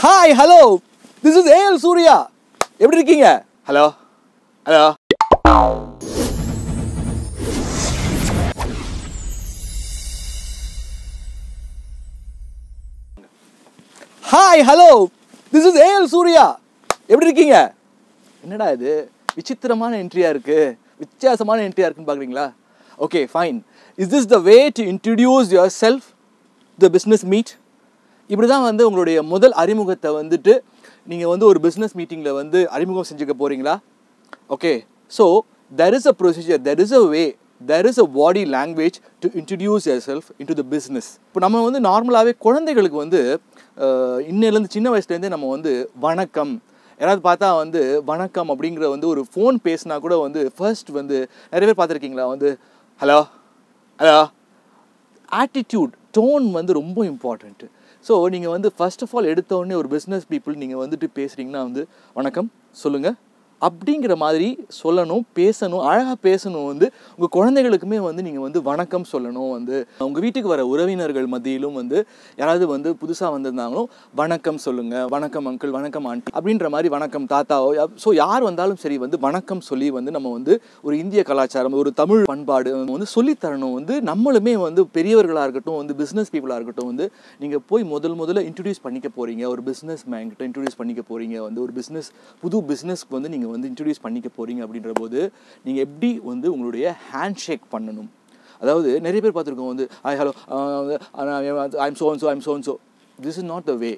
hi hello this is A L Surya எப்படி இருக்கீங்க hello hello hi hello this is A L Surya எப்படி இருக்கீங்க என்னடா இது விசித்திரமான என்ட்ரியா இருக்கு வித்தியாசமான என்ட்ரியா இருக்குன்னு பார்க்குறீங்களா okay fine is this the way to introduce yourself the business meet இப்படி தான் வந்து உங்களுடைய முதல் அறிமுகத்தை வந்துட்டு நீங்கள் வந்து ஒரு பிஸ்னஸ் மீட்டிங்கில் வந்து அறிமுகம் செஞ்சுக்க போகிறீங்களா okay so there is a procedure there is a way there is a body language to introduce yourself into the business இப்போ நம்ம வந்து நார்மலாகவே குழந்தைகளுக்கு வந்து அஹ், இன்னையிலேருந்து சின்ன வயசுலேருந்தே நம்ம வந்து வணக்கம் யாராவது பார்த்தா வந்து வணக்கம் அப்படிங்கிற வந்து ஒரு ஃபோன் பேசினா கூட வந்து ஃபர்ஸ்ட் வந்து நிறைய பேர் பார்த்துருக்கீங்களா வந்து ஹலோ ஹலோ ஆட்டிடியூட் டோன் வந்து ரொம்ப இம்பார்ட்டண்ட்டு ஸோ நீங்கள் வந்து ஃபர்ஸ்ட் ஆஃப் ஆல் எடுத்த உடனே ஒரு பிஸ்னஸ் பீப்புள் நீங்கள் வந்துட்டு பேசுகிறீங்கன்னா வந்து வணக்கம் சொல்லுங்கள் அப்படிங்கிற மாதிரி சொல்லணும் பேசணும் அழகாக பேசணும் வந்து உங்கள் குழந்தைகளுக்குமே வந்து நீங்கள் வந்து வணக்கம் சொல்லணும் வந்து உங்கள் வீட்டுக்கு வர உறவினர்கள் மத்தியிலும் வந்து யாராவது வந்து புதுசாக வந்திருந்தாங்களோ வணக்கம் சொல்லுங்கள் வணக்கம் அங்கிள் வணக்கம் ஆண்டி அப்படின்ற மாதிரி வணக்கம் தாத்தாவோ ஸோ யார் வந்தாலும் சரி வந்து வணக்கம் சொல்லி வந்து நம்ம வந்து ஒரு இந்திய கலாச்சாரம் ஒரு தமிழ் பண்பாடு வந்து சொல்லித் தரணும் வந்து நம்மளுமே வந்து பெரியவர்களாக இருக்கட்டும் வந்து பிஸ்னஸ் பீப்புளாக இருக்கட்டும் வந்து நீங்கள் போய் முதல் முதல்ல இன்ட்ரடியூஸ் பண்ணிக்க போகிறீங்க ஒரு பிஸ்னஸ் மேன் கிட்ட இன்ட்ரடியூஸ் பண்ணிக்க போகிறீங்க வந்து ஒரு பிஸ்னஸ் புது பிஸ்னஸ்க்கு வந்து நீங்கள் வந்து இன்ட்ரடியூஸ் பண்ணிக்க போகிறீங்க அப்படின்ற போது நீங்கள் எப்படி வந்து உங்களுடைய ஹேண்ட் ஷேக் பண்ணணும் அதாவது நிறைய பேர் பார்த்துருக்கோம் வந்து I hello I'm so and so I'm so and so this is not the way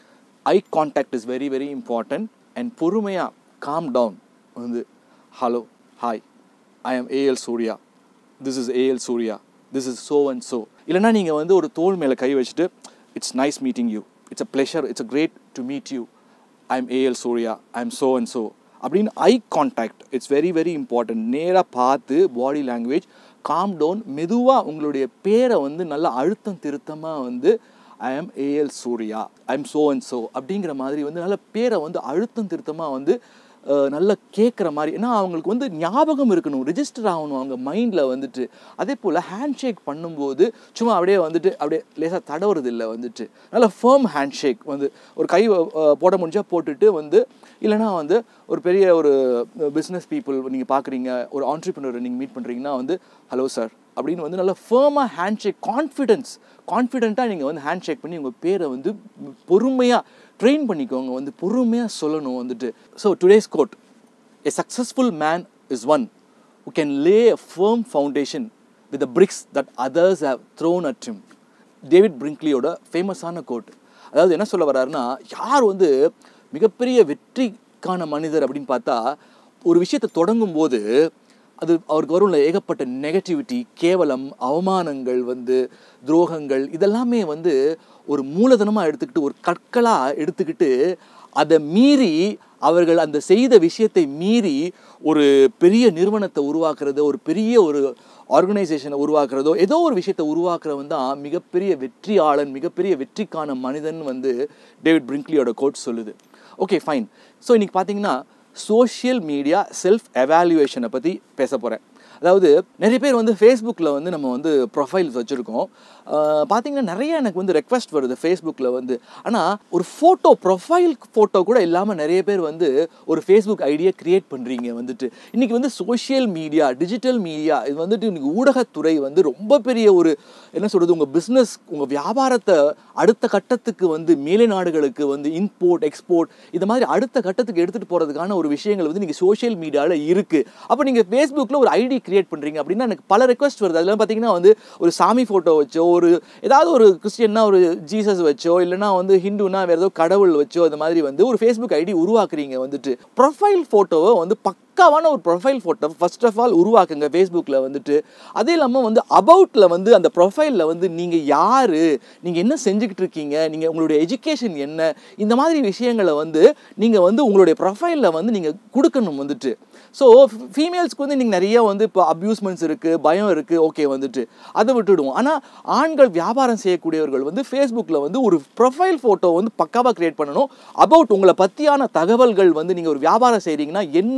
eye contact is very very important and பொறுமையாக காம் டவுன் வந்து hello hi I am A L Surya this is A L Surya this is so and so இல்லைனா நீங்கள் வந்து ஒரு தோல் மேலே கை வச்சுட்டு it's nice meeting you it's a pleasure it's a great to meet you I am A L Surya I am so and so அப்படின்னு eye contact it's very very important நேராக பார்த்து பாடி லாங்குவேஜ் காம் டவுன் மெதுவாக உங்களுடைய பேரை வந்து நல்லா அழுத்தம் திருத்தமாக வந்து I am A L Surya I am so and so அப்படிங்கிற மாதிரி வந்து நல்ல பேரை வந்து அழுத்தம் திருத்தமாக வந்து அஹ், நல்லா கேட்குற மாதிரி ஏன்னா அவங்களுக்கு வந்து ஞாபகம் இருக்கணும் ரிஜிஸ்டர் ஆகணும் அவங்க மைண்டில் வந்துட்டு அதே போல் ஹேண்ட் ஷேக் பண்ணும்போது சும்மா அப்படியே வந்துட்டு அப்படியே லேசாக தடவுறது இல்லை வந்துட்டு நல்ல ஃபேர்ம் ஹேண்ட் ஷேக் வந்து ஒரு கை அஹ், போட முடிஞ்சா போட்டுட்டு வந்து இல்லைனா வந்து ஒரு பெரிய ஒரு பிஸ்னஸ் பீப்புள் நீங்கள் பார்க்குறீங்க ஒரு ஆண்டர்பிரினர் நீங்கள் மீட் பண்ணுறீங்கன்னா வந்து ஹலோ சார் அப்படின்னு வந்து நல்ல ஃபேர்மாக ஹேண்ட் ஷேக் கான்ஃபிடென்ஸ் கான்ஃபிடென்ட்டாக நீங்கள் வந்து ஹேண்ட் ஷேக் பண்ணி உங்கள் பேரை வந்து பொறுமையாக ட்ரெயின் பண்ணிக்கோங்க வந்து பொறுமையாக சொல்லணும் வந்துட்டு so today's quote a successful man is one who can lay a firm foundation with the bricks that others have thrown at him David பிரிங்க்லியோட ஃபேமஸான கோட் அதாவது என்ன சொல்ல வர்றாருன்னா யார் வந்து மிகப்பெரிய வெற்றிக்கான மனிதர் அப்படின்னு பார்த்தா ஒரு விஷயத்தை தொடங்கும் போது அது அவருக்கு வரும்ல ஏகப்பட்ட நெகட்டிவிட்டி கேவலம் அவமானங்கள் வந்து துரோகங்கள் இதெல்லாமே வந்து ஒரு மூலதனமாக எடுத்துக்கிட்டு ஒரு கற்களாக எடுத்துக்கிட்டு அதை மீறி அவர்கள் அந்த செய்த விஷயத்தை மீறி ஒரு பெரிய நிறுவனத்தை உருவாக்குறதோ ஒரு பெரிய ஒரு ஆர்கனைசேஷனை உருவாக்குறதோ ஏதோ ஒரு விஷயத்தை உருவாக்குறவன் தான் மிகப்பெரிய வெற்றியாளன் மிகப்பெரிய வெற்றிக்கான மனிதன் வந்து டேவிட் பிரிங்க்லியோட கோட் சொல்லுது ஓகே ஃபைன் ஸோ இன்னைக்கு பார்த்தீங்கன்னா சோஷியல் மீடியா செல்ஃப் எவாலுவேஷனை பற்றி பேச போகிறேன் அதாவது நிறைய பேர் வந்து ஃபேஸ்புக்கில் வந்து நம்ம வந்து ப்ரொஃபைல்ஸ் வச்சுருக்கோம் பார்த்தீங்கன்னா நிறைய எனக்கு வந்து ரெக்வஸ்ட் வருது ஃபேஸ்புக்கில் வந்து ஆனால் ஒரு ஃபோட்டோ ப்ரொஃபைல் ஃபோட்டோ கூட இல்லாமல் நிறைய பேர் வந்து ஒரு ஃபேஸ்புக் ஐடியா க்ரியேட் பண்ணுறீங்க வந்துட்டு இன்றைக்கி வந்து சோஷியல் மீடியா டிஜிட்டல் மீடியா இது வந்துட்டு இன்னைக்கு ஊடகத்துறை வந்து ரொம்ப பெரிய ஒரு என்ன சொல்கிறது உங்கள் பிஸ்னஸ் உங்கள் வியாபாரத்தை அடுத்த கட்டத்துக்கு வந்து மேலை நாடுகளுக்கு வந்து இம்போர்ட் எக்ஸ்போர்ட் இது மாதிரி அடுத்த கட்டத்துக்கு எடுத்துகிட்டு போகிறதுக்கான ஒரு விஷயங்கள் வந்து நீங்கள் சோஷியல் மீடியாவில் இருக்குது அப்போ நீங்கள் ஃபேஸ்புக்கில் ஒரு ஐடி கிரியேட் பண்ணுறீங்க அப்படின்னா எனக்கு பல ரெக்வஸ்ட் வருது அதில் பார்த்தீங்கன்னா வந்து ஒரு சாமி ஃபோட்டோ வச்சோ ஒரு ஏதாவது ஒரு கிறிஸ்டியன்னா ஒரு ஜீசஸ் வச்சோ இல்லைனா வந்து ஹிந்துனா வேறு ஏதோ கடவுள் வச்சோ அது மாதிரி வந்து ஒரு ஃபேஸ்புக் ஐடி உருவாக்குறீங்க வந்துட்டு ப்ரொஃபைல் ஃபோட்டோவை வந்து பக்காவான ஒரு profile photo first of all உருவாக்குங்க ஃபேஸ்புக்கில் வந்துட்டு அதே இல்லாமல் வந்து அபவுட்டில் வந்து அந்த ப்ரொஃபைலில் வந்து நீங்கள் யார் நீங்கள் என்ன செஞ்சுக்கிட்டு இருக்கீங்க நீங்கள் உங்களுடைய எஜுகேஷன் என்ன இந்த மாதிரி விஷயங்களை வந்து நீங்கள் வந்து உங்களுடைய ப்ரொஃபைலில் வந்து நீங்கள் கொடுக்கணும் வந்துட்டு ஸோ ஃபீமேல்ஸ்க்கு வந்து நீங்கள் நிறைய வந்து இப்போ அப்யூஸ்மெண்ட்ஸ் இருக்குது பயம் இருக்குது ஓகே வந்துட்டு அதை விட்டுடுவோம் ஆனால் ஆண்கள் வியாபாரம் செய்யக்கூடியவர்கள் வந்து ஃபேஸ்புக்கில் வந்து ஒரு ப்ரொஃபைல் ஃபோட்டோ வந்து பக்காவாக க்ரியேட் பண்ணணும் அபவுட் உங்களை பற்றியான தகவல்கள் வந்து நீங்கள் ஒரு வியாபாரம் செய்கிறீங்கன்னா என்னென்ன நீங்கள்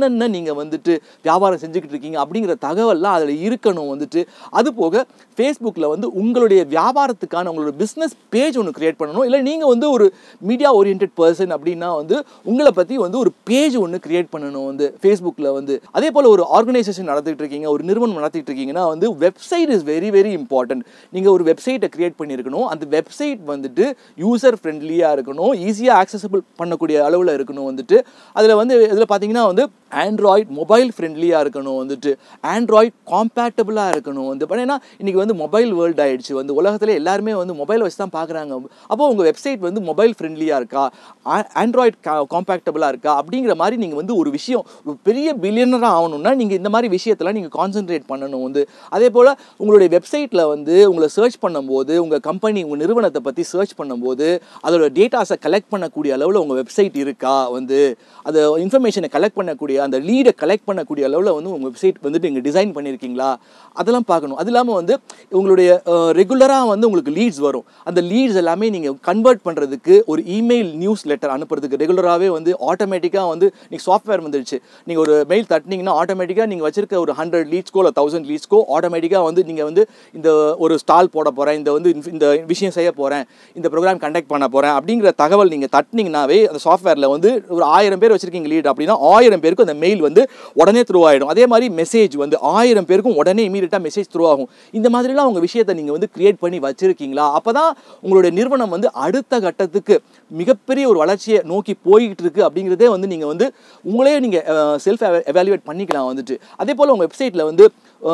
நீங்கள் வந்துட்டு வியாபாரம் செஞ்சுக்கிட்டு இருக்கீங்க அப்படிங்கிற தகவல்லாம் அதில் இருக்கணும் வந்துட்டு அது போக ஃபேஸ்புக்கில் வந்து உங்களுடைய வியாபாரத்துக்கான உங்களோட பிஸ்னஸ் பேஜ் ஒன்று கிரியேட் பண்ணணும் இல்லை நீங்கள் வந்து ஒரு மீடியா ஓரியன்ட் பர்சன் அப்படின்னா வந்து உங்களை பற்றி வந்து ஒரு பேஜ் ஒன்று கிரியேட் பண்ணணும் வந்து ஃபேஸ்புக்கில் வந்து அதே போல் ஒரு ஆர்கனைசேஷன் நடத்திட்டு இருக்கீங்க ஒரு நிறுவனம் நடத்திட்டு இருக்கீங்கன்னா வந்து website is very very important நீங்கள் ஒரு வெப்சைட்டை கிரியேட் பண்ணியிருக்கணும் அந்த வெப்சைட் வந்துட்டு யூசர் ஃப்ரெண்ட்லியாக இருக்கணும் ஈஸியாக ஆக்சசபிள் பண்ணக்கூடிய அளவில் இருக்கணும் வந்துட்டு அதில் வந்து இதில் பார்த்தீங்கன்னா வந்து ஆண்ட்ராய்ட் மொபைல் ஃப்ரெண்ட்லியாக இருக்கணும் வந்துட்டு ஆண்ட்ராய்ட் காம்பேட்டபிளாக இருக்கணும் வந்து ஏன்னா இன்றைக்கி வந்து மொபைல் வேர்ல்டு ஆயிடுச்சு வந்து உலகத்தில் எல்லாருமே வந்து மொபைல் வச்சு தான் பார்க்குறாங்க அப்போ உங்கள் வெப்சைட் வந்து மொபைல் ஃப்ரெண்ட்லியாக இருக்கா ஆண்ட்ராய்ட் காம்பேக்டபிளாக இருக்கா அப்படிங்கிற மாதிரி நீங்கள் வந்து ஒரு விஷயம் ஒரு பெரிய பில்லியனராக ஆகணும்னா நீங்கள் இந்த மாதிரி விஷயத்தெல்லாம் நீங்கள் கான்சென்ட்ரேட் பண்ணணும் வந்து அதே போல் உங்களுடைய வெப்சைட்டில் வந்து உங்களை சர்ச் பண்ணும்போது உங்கள் கம்பெனி உங்கள் நிறுவனத்தை பற்றி சர்ச் பண்ணும்போது அதோட டேட்டாஸை கலெக்ட் பண்ணக்கூடிய அளவில் உங்கள் வெப்சைட் இருக்கா வந்து அதை இன்ஃபர்மேஷனை கலெக்ட் பண்ணக்கூடிய அந்த லீடை கலெக்ட் பண்ணக்கூடிய அளவில் வந்து உங்கள் வெப்சைட் வந்துட்டு நீங்கள் டிசைன் பண்ணியிருக்கீங்களா அதெல்லாம் பார்க்கணும் அது இல்லாமல் வந்து உங்களுடைய ரெகுலராக வந்து உங்களுக்கு லீட்ஸ் வரும் அந்த லீட்ஸ் எல்லாமே நீங்கள் கன்வெர்ட் பண்ணுறதுக்கு ஒரு இமெயில் நியூஸ் லெட்டர் அனுப்புறதுக்கு ரெகுலராகவே வந்து ஆட்டோமேட்டிக்காக வந்து நீங்கள் சாஃப்ட்வேர் வந்துடுச்சு நீங்கள் ஒரு மெயில் தட்டினீங்கன்னா ஆட்டோமேட்டிக்காக நீங்கள் வச்சிருக்க ஒரு ஹண்ட்ரட் லீட்ஸ்க்கோ இல்லை தௌசண்ட் லீட்ஸ்க்கோ ஆட்டோமேட்டிக்காக வந்து நீங்கள் வந்து இந்த ஒரு ஸ்டால் போட போகிறேன் இந்த வந்து இந்த விஷயம் செய்ய போகிறேன் இந்த ப்ரோக்ராம் கண்டக்ட் பண்ண போகிறேன் அப்படிங்கிற தகவல் நீங்கள் தட்டினீங்கனாவே அந்த சாஃப்ட்வேரில் வந்து ஒரு ஆயிரம் பேர் வச்சிருக்கீங்க லீட் அப்படின்னா ஆயிரம் பேருக்கு அந்த மெயில் வந்து உடனே த்ரூ ஆகிடும் அதே மாதிரி மெசேஜ் வந்து ஆயிரம் பேருக்கும் உடனே இமீடியட்டாக மெசேஜ் த்ரூ ஆகும் இந்த மாதிரிலாம் உங்கள் விஷயத்தை நீங்கள் வந்து கிரியேட் பண்ணி வச்சிருக்கீங்களா அப்போ தான் உங்களுடைய நிறுவனம் வந்து அடுத்த கட்டத்துக்கு மிகப்பெரிய ஒரு வளர்ச்சியை நோக்கி போய்கிட்டு இருக்கு அப்படிங்கிறதே வந்து நீங்கள் வந்து உங்களே நீங்கள் செல்ஃப் எவாலுவேட் பண்ணிக்கலாம் வந்துட்டு அதே போல் உங்கள் வெப்சைட்டில் வந்து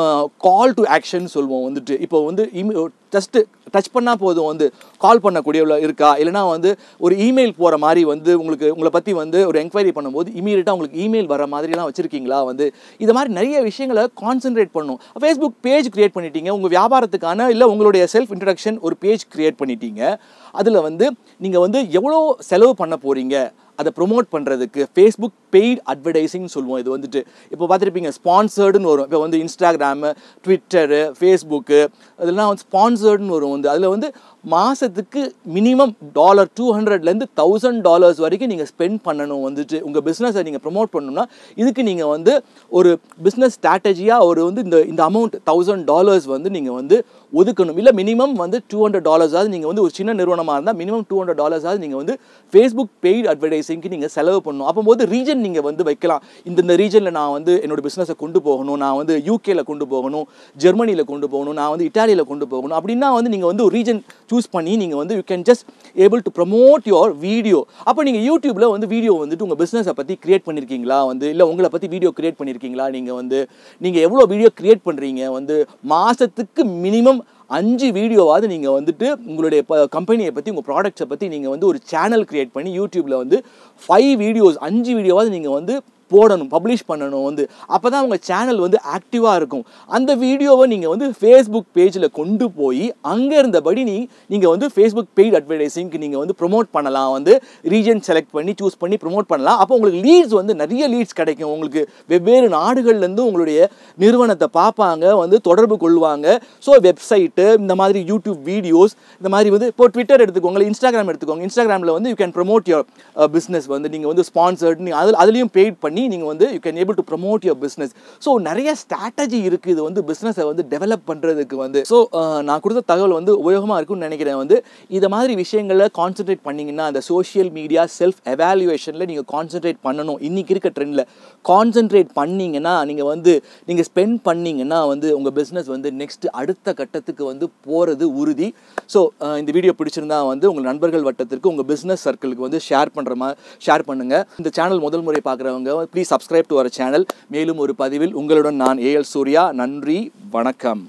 கால் டு ஆக்ஷன் சொல்லுவோம் வந்துட்டு இப்போ வந்து ஜஸ்ட்டு டச் பண்ணால் போதும் வந்து கால் பண்ணக்கூடிய இருக்கா இல்லைனா வந்து ஒரு இமெயில் போகிற மாதிரி வந்து உங்களுக்கு உங்களை பற்றி வந்து ஒரு என்கொயரி பண்ணும்போது இமீடியட்டாக உங்களுக்கு இமெயில் வர மாதிரிலாம் வச்சுருக்கீங்களா வந்து இது மாதிரி நிறைய விஷயங்களை கான்சென்ட்ரேட் பண்ணும் ஃபேஸ்புக் பேஜ் க்ரியேட் பண்ணிட்டீங்க உங்கள் வியாபாரத்துக்கான இல்லை உங்களுடைய செல்ஃப் இன்ட்ரடக்ஷன் ஒரு பேஜ் க்ரியேட் பண்ணிட்டீங்க அதில் வந்து நீங்கள் வந்து எவ்வளோ செலவு பண்ண போகிறீங்க அதை ப்ரொமோட் பண்ணுறதுக்கு ஃபேஸ்புக் பெய்ட் அட்வர்டைஸிங் சொல்லுவோம் இது வந்துட்டு இப்போ பார்த்துருப்பீங்க ஸ்பான்சர்டுன்னு வரும் இப்போ வந்து இன்ஸ்டாகிராமு ட்விட்டரு ஃபேஸ்புக்கு அதெல்லாம் வந்து ஸ்பான்சர்டுன்னு வரும் வந்து அதில் வந்து மாதத்துக்கு மினிமம் டாலர் டூ ஹண்ட்ரட்லேருந்து தௌசண்ட் டாலர்ஸ் வரைக்கும் நீங்கள் ஸ்பெண்ட் பண்ணணும் வந்துட்டு உங்கள் பிஸ்னஸை நீங்கள் ப்ரொமோட் பண்ணணும்னா இதுக்கு நீங்கள் வந்து ஒரு பிஸ்னஸ் ஸ்ட்ராட்டஜியாக ஒரு வந்து இந்த இந்த அமௌண்ட் தௌசண்ட் டாலர்ஸ் வந்து நீங்கள் வந்து ஒதுக்கணும் இல்லை மினிமம் வந்து டூ ஹண்ட்ரட் டாலர்ஸாவது நீங்கள் வந்து ஒரு சின்ன நிறுவனமாக இருந்தால் மினிமம் டூ ஹண்ட்ரட் டாலர்ஸாவது நீங்கள் வந்து ஃபேஸ்புக் பெய்ட் அட்வர்டைஸிங்க்கு நீங்கள் செலவு பண்ணணும் அப்போது ரீஜன் நீங்கள் வந்து வைக்கலாம் இந்தந்த ரீஜனில் நான் வந்து என்னோட பிஸ்னஸை கொண்டு போகணும் நான் வந்து யூகேல கொண்டு போகணும் ஜெர்மனியில் கொண்டு போகணும் நான் வந்து இட்டாலியில் கொண்டு போகணும் அப்படின்னா வந்து நீங்கள் வந்து ஒரு ரீஜன் சூஸ் பண்ணி நீங்கள் வந்து you can just able to promote your video அப்போ நீங்கள் யூடியூப்பில் வந்து வீடியோ வந்துட்டு உங்கள் பிஸ்னஸை பற்றி கிரியேட் பண்ணியிருக்கீங்களா வந்து இல்லை உங்களை பற்றி வீடியோ கிரியேட் பண்ணியிருக்கீங்களா நீங்கள் வந்து நீங்கள் எவ்வளோ வீடியோ கிரியேட் பண்ணுறீங்க வந்து மாதத்துக்கு மினிமம் அஞ்சு வீடியோவாவது நீங்கள் வந்துட்டு உங்களுடைய கம்பெனியை பற்றி உங்கள் ப்ராடக்ட்ஸை பற்றி நீங்கள் வந்து ஒரு சேனல் க்ரியேட் பண்ணி யூடியூப்பில் வந்து ஃபைவ் வீடியோஸ் அஞ்சு வீடியோவாவது நீங்கள் வந்து போடணும் பப்ளிஷ் பண்ணணும் வந்து அப்போ தான் உங்கள் சேனல் வந்து ஆக்டிவாக இருக்கும் அந்த வீடியோவை நீங்கள் வந்து ஃபேஸ்புக் பேஜில் கொண்டு போய் அங்கே இருந்தபடி நீ நீங்கள் வந்து ஃபேஸ்புக் பெய்ட் அட்வர்டைஸிங்க்கு நீங்கள் வந்து ப்ரொமோட் பண்ணலாம் வந்து ரீஜன் செலக்ட் பண்ணி சூஸ் பண்ணி ப்ரொமோட் பண்ணலாம் அப்போ உங்களுக்கு லீட்ஸ் வந்து நிறைய லீட்ஸ் கிடைக்கும் உங்களுக்கு வெவ்வேறு நாடுகள்லேருந்து உங்களுடைய நிறுவனத்தை பார்ப்பாங்க வந்து தொடர்பு கொள்வாங்க ஸோ வெப்சைட்டு இந்த மாதிரி யூடியூப் வீடியோஸ் இந்த மாதிரி வந்து இப்போ ட்விட்டர் எடுத்துக்கோங்க இன்ஸ்டாகிராம் எடுத்துக்கோங்க இன்ஸ்டாகிராமில் வந்து you can promote your business வந்து நீங்கள் வந்து ஸ்பான்சர்ட் நீங்கள் அதில் அதுலேயும் பெய்ட் பண்ணி பண்ணி நீங்கள் வந்து you can able to promote your business so நிறைய ஸ்ட்ராட்டஜி இருக்குது இது வந்து பிஸ்னஸை வந்து டெவலப் பண்ணுறதுக்கு வந்து ஸோ நான் கொடுத்த தகவல் வந்து உபயோகமாக இருக்கும்னு நினைக்கிறேன் வந்து இதை மாதிரி விஷயங்களில் கான்சென்ட்ரேட் பண்ணிங்கன்னா அந்த சோஷியல் மீடியா செல்ஃப் எவாலுவேஷனில் நீங்கள் கான்சென்ட்ரேட் பண்ணணும் இன்றைக்கி இருக்க ட்ரெண்டில் கான்சென்ட்ரேட் பண்ணிங்கன்னா நீங்கள் வந்து நீங்கள் ஸ்பெண்ட் பண்ணிங்கன்னா வந்து உங்கள் பிஸ்னஸ் வந்து நெக்ஸ்ட் அடுத்த கட்டத்துக்கு வந்து போகிறது உறுதி ஸோ இந்த வீடியோ பிடிச்சிருந்தா வந்து உங்கள் நண்பர்கள் வட்டத்திற்கு உங்கள் பிஸ்னஸ் சர்க்கிளுக்கு வந்து ஷேர் பண்ணுற மாதிரி ஷேர் பண்ணுங்கள் இந்த சேனல் முதல் முறை பார்க்குறவங்க please subscribe to our channel மேலும் ஒரு பதிவில் உங்களுடன் நான் ஏஎல் சூர்யா நன்றி வணக்கம்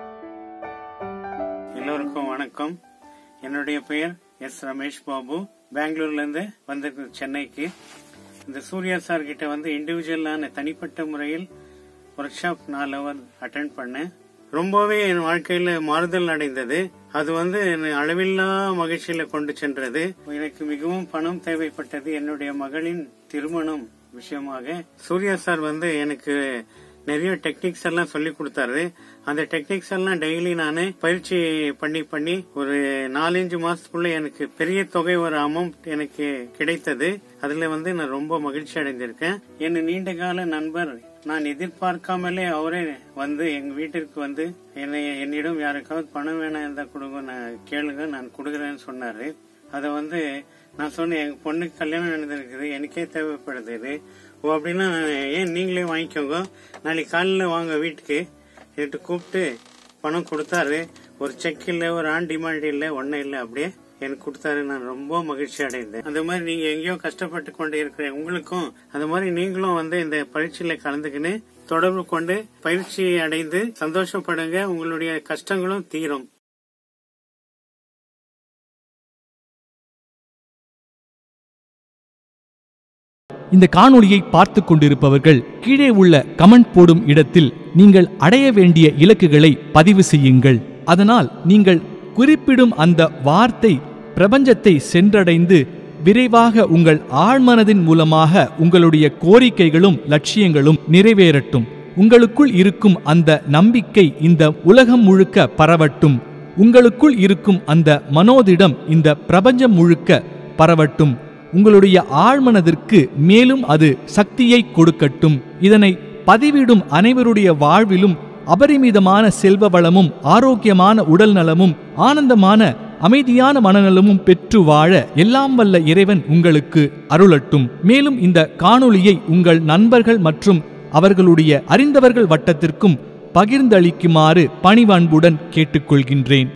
எல்லோருக்கும் வணக்கம் என்னுடைய பெயர் எஸ் ரமேஷ் பாபு பெங்களூர்ல இருந்து வந்திருக்கேன் சென்னைக்கு இந்த சூர்யா சார் கிட்ட வந்து இண்டிவிஜுவலான தனிப்பட்ட முறையில் ஒர்க் ஷாப் நாலு ஹவர் அட்டென்ட் பண்ணேன் ரொம்பவே என் வாழ்க்கையில மாறுதல் அடைந்தது அது வந்து என்னை அளவில்லா மகிழ்ச்சியில கொண்டு சென்றது எனக்கு மிகவும் பணம் தேவைப்பட்டது என்னுடைய மகளின் திருமணம் விஷயமாக சூர்யா சார் வந்து எனக்கு நிறைய டெக்னிக்ஸ் எல்லாம் சொல்லி கொடுத்தாரு அந்த டெக்னிக்ஸ் எல்லாம் டெய்லி நான் பயிற்சி பண்ணி பண்ணி ஒரு நாலஞ்சு மாசத்துக்குள்ள எனக்கு பெரிய தொகை ஒரு அமௌண்ட் எனக்கு கிடைத்தது அதுல வந்து நான் ரொம்ப மகிழ்ச்சி அடைந்திருக்கேன் என் நீண்ட கால நண்பர் நான் எதிர்பார்க்காமலே அவரே வந்து எங்க வீட்டிற்கு வந்து என்னை என்னிடம் யாருக்காவது பணம் வேணாம் இருந்தா கொடுங்க நான் கேளுங்க நான் கொடுக்குறேன்னு சொன்னாரு அதை வந்து நான் சொன்னேன் எங்க பொண்ணுக்கு கல்யாணம் நடந்திருக்குது எனக்கே தேவைப்படுது இது ஓ அப்படின்னா நான் ஏன் நீங்களே வாங்கிக்கோங்க நாளைக்கு காலையில் வாங்க வீட்டுக்கு என்கிட்ட கூப்பிட்டு பணம் கொடுத்தாரு ஒரு செக் இல்லை ஒரு ஆன் டிமாண்ட் இல்லை ஒன்றும் இல்லை அப்படியே எனக்கு கொடுத்தாரு நான் ரொம்ப மகிழ்ச்சி அடைந்தேன் அந்த மாதிரி நீங்க எங்கேயோ கஷ்டப்பட்டு கொண்டு இருக்கிற உங்களுக்கும் அந்த மாதிரி நீங்களும் வந்து இந்த பரீட்சையில கலந்துக்கின்னு தொடர்பு கொண்டு பயிற்சி அடைந்து சந்தோஷப்படுங்க உங்களுடைய கஷ்டங்களும் தீரும் இந்த காணொளியை பார்த்து கொண்டிருப்பவர்கள் கீழே உள்ள கமெண்ட் போடும் இடத்தில் நீங்கள் அடைய வேண்டிய இலக்குகளை பதிவு செய்யுங்கள் அதனால் நீங்கள் குறிப்பிடும் அந்த வார்த்தை பிரபஞ்சத்தை சென்றடைந்து விரைவாக உங்கள் ஆழ்மனதின் மூலமாக உங்களுடைய கோரிக்கைகளும் லட்சியங்களும் நிறைவேறட்டும் உங்களுக்குள் இருக்கும் அந்த நம்பிக்கை இந்த உலகம் முழுக்க பரவட்டும் உங்களுக்குள் இருக்கும் அந்த மனோதிடம் இந்த பிரபஞ்சம் முழுக்க பரவட்டும் உங்களுடைய ஆழ்மனதிற்கு மேலும் அது சக்தியை கொடுக்கட்டும் இதனை பதிவிடும் அனைவருடைய வாழ்விலும் அபரிமிதமான செல்வ வளமும் ஆரோக்கியமான உடல் நலமும் ஆனந்தமான அமைதியான மனநலமும் பெற்று வாழ எல்லாம் வல்ல இறைவன் உங்களுக்கு அருளட்டும் மேலும் இந்த காணொளியை உங்கள் நண்பர்கள் மற்றும் அவர்களுடைய அறிந்தவர்கள் வட்டத்திற்கும் பகிர்ந்தளிக்குமாறு பணிவன்புடன் கேட்டுக்கொள்கின்றேன்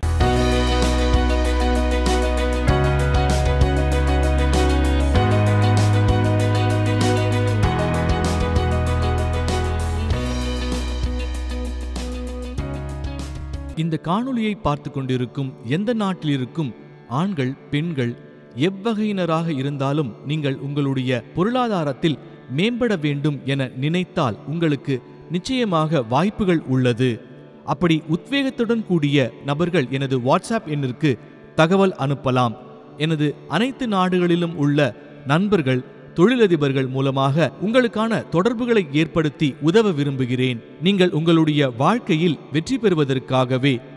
இந்த காணொளியை பார்த்து கொண்டிருக்கும் எந்த நாட்டில் இருக்கும் ஆண்கள் பெண்கள் எவ்வகையினராக இருந்தாலும் நீங்கள் உங்களுடைய பொருளாதாரத்தில் மேம்பட வேண்டும் என நினைத்தால் உங்களுக்கு நிச்சயமாக வாய்ப்புகள் உள்ளது அப்படி உத்வேகத்துடன் கூடிய நபர்கள் எனது வாட்ஸ்அப் எண்ணிற்கு தகவல் அனுப்பலாம் எனது அனைத்து நாடுகளிலும் உள்ள நண்பர்கள் தொழிலதிபர்கள் மூலமாக உங்களுக்கான தொடர்புகளை ஏற்படுத்தி உதவ விரும்புகிறேன் நீங்கள் உங்களுடைய வாழ்க்கையில் வெற்றி பெறுவதற்காகவே